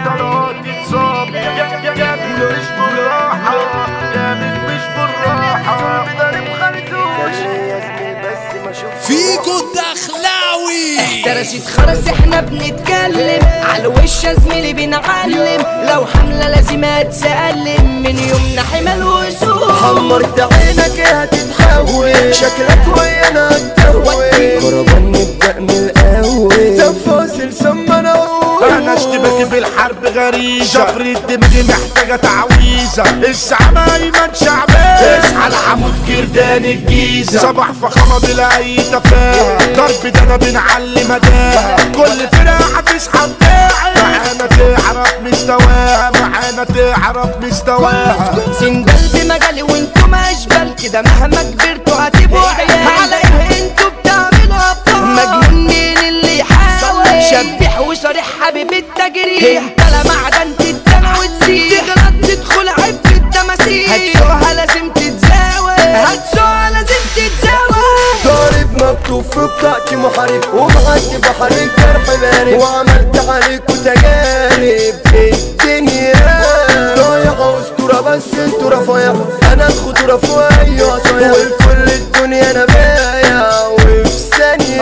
طلعت اتصاب جامد مش بالراحة جامد مش بالراحة ضارب خرطوش فيكو الدخلاوي درست خلاص احنا بنتكلم على الوش يا زميلي بنعلم لو حملة لازم اتسلم من يومنا حمل وسوق حمرت عينك هتتحول شكلك ويانا هتدوي خربان نبدأ من الأول تفاصيل سمنا انا اشتباكي في الحرب غريزة شفرة دماغي محتاجة تعويذة الزعامة ايمن شعبان اصحى العمود كردان الجيزة صباح فخامة بلا اي تفاهة ضرب ده انا بنعلي مداها كل فرقة هتصحى بتاعي معانا تعرف مستواها معانا تعرف مستواها سندال بمجالي وانتم اشبال كده مهما كبرتوا هتبقوا عيال على ايه انتوا بتعملوا ابطال مجنون مين اللي يحاول شبح وصريح حبيب التجريح انت لا معدن تتدم وتسيح تغلط تدخل عيب في التماسيح هتسوقها لازم تتزاوى هتسوقها لازم تتزاوى ضارب مكتوب في بطاقتي محارب ومعدي بحر الجرح بارد وعملت عليكوا تجارب الدنيا ضايعة اسطورة بس انتوا رفايع انا الخطورة فوق اي عصايا وكل الدنيا انا بايع وفي ثانية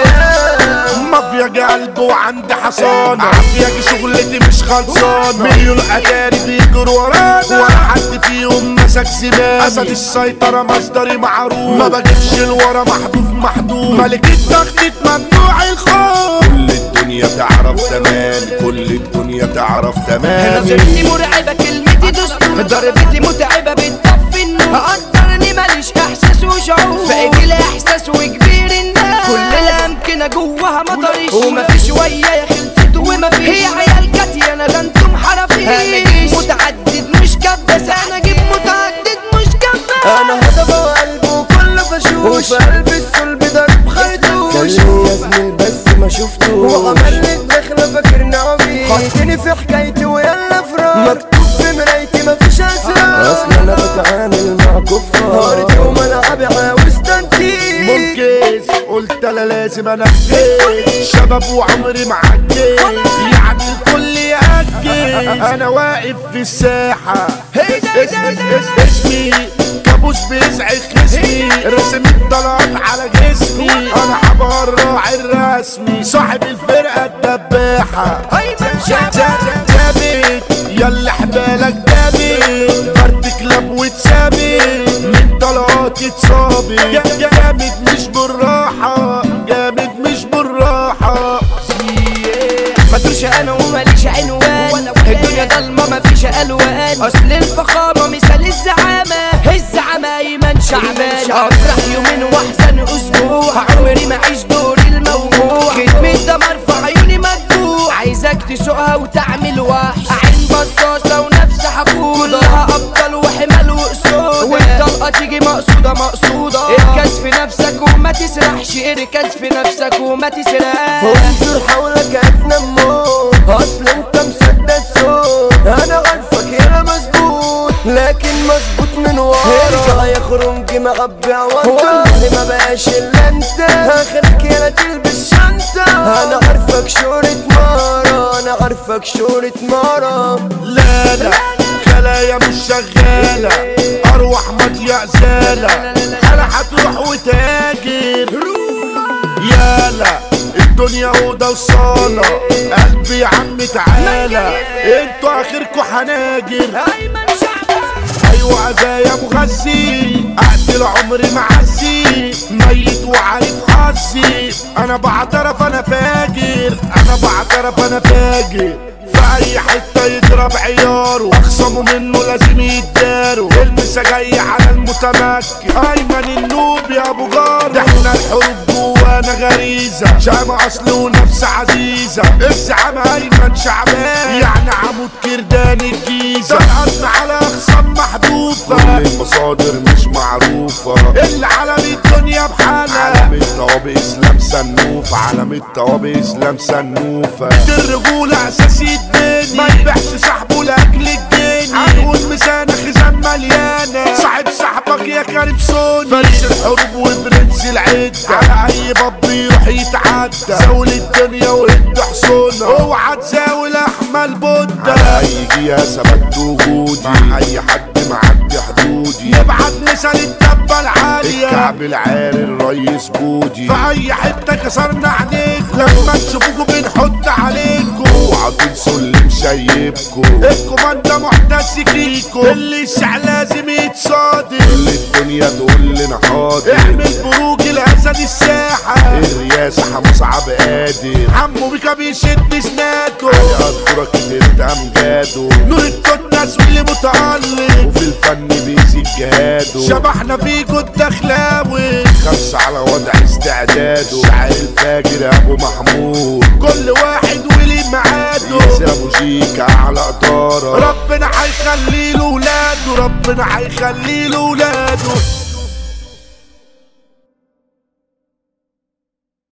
مافيا قلبه وعندي حصانة عافية شغلتي مش خلصانة مليون اتاري بيجروا ورانا ولا حد فيهم مسك زمان اسد السيطرة مصدري معروف ما بجيبش الورا محذوف محدود ملك التخطيط ممنوع الخوف كل الدنيا تعرف تمام كل الدنيا تعرف تمام نظرتي مرعبة كلمتي دستور ضربتي متعبة بتطفي النور قدرني ماليش احساس وشعور فايدي الاحساس وكبير الناس كل الامكنة جواها مطرش ومفيش ويايا خلفت ومفيش هي عيال كاتية انا ده انتم حرفيش انا جيش متعدد مش كبس انا جيب متعدد مش كبس انا هضبة وقلبه كله فشوش وفي قلب الصلب ضرب خيطوش كان لي يا زميل بس ما شفتوش وعمل لي داخلة فاكرني عبيط حطني في حكايتي ويلا فراق مكتوب في مرايتي مفيش اسرار اصل انا بتعامل مع كفار هارد وملعبي عاوز تنتيج ممكن قلت انا لازم انفذ شباب وعمري معدي يعني الكل يأجل انا واقف في الساحة اسمي اسمي كابوس بيزعج خصمي رسم الطلعات على جسمي انا حبر الراعي الرسمي صاحب الفرقة الدباحة ثابت يلا حبالك دابت فرد كلاب وتثابت من طلعات اتصابت جامد مش بالراحة جامد مش بالراحة ما تقولش انا وماليش عنوان الدنيا ضلمه مفيش الوان اصل الفخامه مثال الزعامه الزعامه ايمن شعبان افرح يومين واحزن اسبوع عمري ما اعيش دور الموجوع ختمي الدمر في عيوني مدبوع عايزك تسوقها وتعمل وحش عين بصاصه ونفس حبوب كلها ابطال وحمال واسود والطلقه تيجي مقصوده مقصوده اركز في نفسك وما تسرحش اركز في نفسك وما تسرحش انظر حولك هتنمو اصل انت مصدق الصوت انا عارفك هنا مظبوط لكن مظبوط من ورا ارجع يا خرنج معبي عوضة والله ما بقاش الا انت اخرك يا تلبس شنطة انا عارفك شورة مرة انا عارفك شورة مرة لا لا خلايا مش شغالة أروح مضيع زالة أنا هتروح وتاجر يالا الدنيا أوضة وصالة قلبي يا عم تعالى انتوا آخركوا حناجر ايوه عزايا مغذي اقتل عمري معزي ميت وعارف حظي انا بعترف انا فاجر انا بعترف انا فاجر في اي حته يضرب عياره اخصموا منه لازم يتداروا المسا جاي على المتمكن ايمن النوب يا ابو جار ده احنا الحروب جوانا غريزه شامع اصل ونفس عزيزه الزعامه ايمن شعبان يعني عمود كردان الجيزه ضغطنا على اخصام محذوفه كل المصادر مش معروفه العالم الدنيا بحالها عالم الطوابق اسلام سنوف عالم الطوابق اسلام سنوفه الرجوله اساسي الدنيا ما يبيعش صاحبه لاجل الدنيا هنقول مسانه خزان مليانه صاحب صاحبك يا كريم سوني فارس الحروب وبرنس العده على اي باب يروح يتعدى زاول الدنيا وانت حصونه اوعى تزاول احمل بودة على فيها ثبت وجودي مع اي حد معدي حدودي نبعت مثال الدبة العالية الكعب العالي الريس بودي في اي حتة كسرنا عينيكم لما تشوفوكوا بنحط عليكم اوعوا تنسوا اللي مشيبكم الكوماندا محتس فيكم اللي الشع لازم يتصادم كل الدنيا تقول لنا حاضر اعمل بروج الاسد الساحة الرياسة حموس عب قادر حمو بيكا بيشد سناته قدرك انت امجاده نور التوتس واللي متألق وفي الفن بيزيد جهاده شبحنا فيكو الدخلاوي خمسة على وضع استعداده شاعر الفاجر ابو محمود كل واحد ولي ميعاده ياسر ابو شيكا على قدارة ربنا هيخلي له ولاده ربنا هيخلي له ولاده